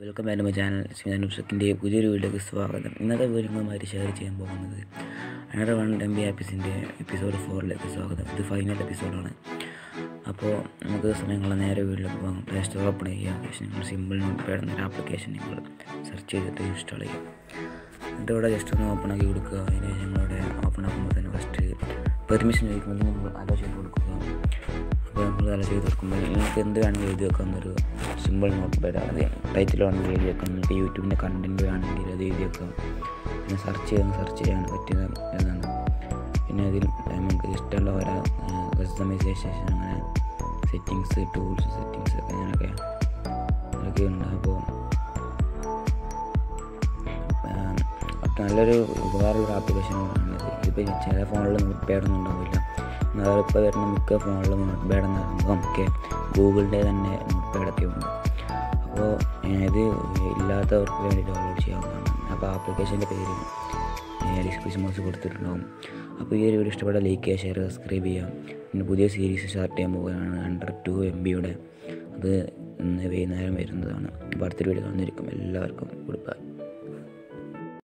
welcome back my channel സ്മിതാനുഷക്കിൻ്റെ പുതിയൊരു വീഡിയോക്ക് സ്വാഗതം ഇന്നത്തെ വീഡിയോയുമായിട്ട് ഷെയർ ചെയ്യാൻ പോകുന്നത് അനഡർ വൺ എം ബി ആപ്പീസിൻ്റെ എപ്പിസോഡ് ഫോറിലേക്ക് സ്വാഗതം ഇത് ഫൈനൽ എപ്പിസോഡാണ് അപ്പോൾ നമുക്ക് സമയങ്ങളെ നേരെ വീട്ടിലേക്ക് പോകാം പ്ലേ സ്റ്റോർ ഓപ്പൺ ചെയ്യുക ശേഷം നിങ്ങൾ സിമ്പിൾ നോട്ട് പാഡ് എന്നൊരു ആപ്ലിക്കേഷൻ നിങ്ങൾ സെർച്ച് ചെയ്തിട്ട് ഇൻസ്റ്റാൾ ചെയ്യുക എന്നിട്ട് ഇവിടെ ജസ്റ്റ് ഒന്ന് ഓപ്പൺ ആക്കി കൊടുക്കുക അതിന് ശേഷം നിങ്ങളുടെ ഓപ്പൺ ആക്കുമ്പോൾ തന്നെ ഫസ്റ്റ് പെർമിഷൻ ചോദിക്കുമ്പോൾ നിങ്ങൾ അലോ ചെയ്ത് കൊടുക്കുക അപ്പോൾ നമ്മൾ അലോ ചെയ്ത് കൊടുക്കുമ്പോൾ നിങ്ങൾക്ക് എന്ത് വേണമെങ്കിൽ എഴുതി വെക്കാവുന്നൊരു സിമ്പിൾ നോട്ട് പാഡ് അത് ടൈറ്റിൽ വേണമെങ്കിൽ എഴുതി വെക്കാം നിങ്ങൾക്ക് യൂട്യൂബിൻ്റെ കണ്ടൻറ്റ് വേണമെങ്കിൽ അത് എഴുതി വെക്കാം പിന്നെ സെർച്ച് ചെയ്യാൻ സെർച്ച് ചെയ്യാൻ പറ്റുന്ന ഇതാണ് പിന്നെ അതിൽ നമുക്ക് ഇഷ്ടമുള്ള ഓരോ കസ്റ്റമൈസേഷൻ അങ്ങനെ സെറ്റിങ്സ് ടൂൾസ് സെറ്റിങ്സ് അങ്ങനെയൊക്കെ അതൊക്കെ ഉണ്ട് അപ്പോൾ അപ്പോൾ നല്ലൊരു ഉപകാരമുള്ള ആപ്ലിക്കേഷനാണ് ഇതിപ്പോൾ ചില ഫോണിൽ നോട്ട് പാഡൊന്നും ഉണ്ടാവില്ല എന്നാൽ ഇപ്പോൾ വരുന്ന മിക്ക ഫോണിലും നോട്ട് പാഡ് എന്ന് പറയുമ്പോൾ നമുക്ക് ഗൂഗിളിൻ്റെ തന്നെ നോട്ട് പാഡൊക്കെ ഉണ്ട് അപ്പോൾ ഇത് ഇല്ലാത്തവർക്ക് വേണ്ടി ഡൗൺലോഡ് ചെയ്യാവുന്നതാണ് അപ്പോൾ ആപ്ലിക്കേഷൻ്റെ പേര് ഡിസ്ക്രിപ്ഷൻ കൊടുത്തിട്ടുണ്ടാകും അപ്പോൾ ഈ ഒരു വീഡിയോ ഇഷ്ടപ്പെട്ട ലൈക്ക് ചെയ്യുക ഷെയർ സബ്സ്ക്രൈബ് ചെയ്യാം പിന്നെ പുതിയ സീരീസ് സ്റ്റാർട്ട് ചെയ്യാൻ പോവുകയാണ് അണ്ടർ ടു എം ബിയുടെ അത് ഇന്ന് വൈകുന്നേരം വരുന്നതാണ് അപ്പോൾ അടുത്തൊരു വീഡിയോ വന്നിരിക്കും എല്ലാവർക്കും ഗുഡ് ബൈ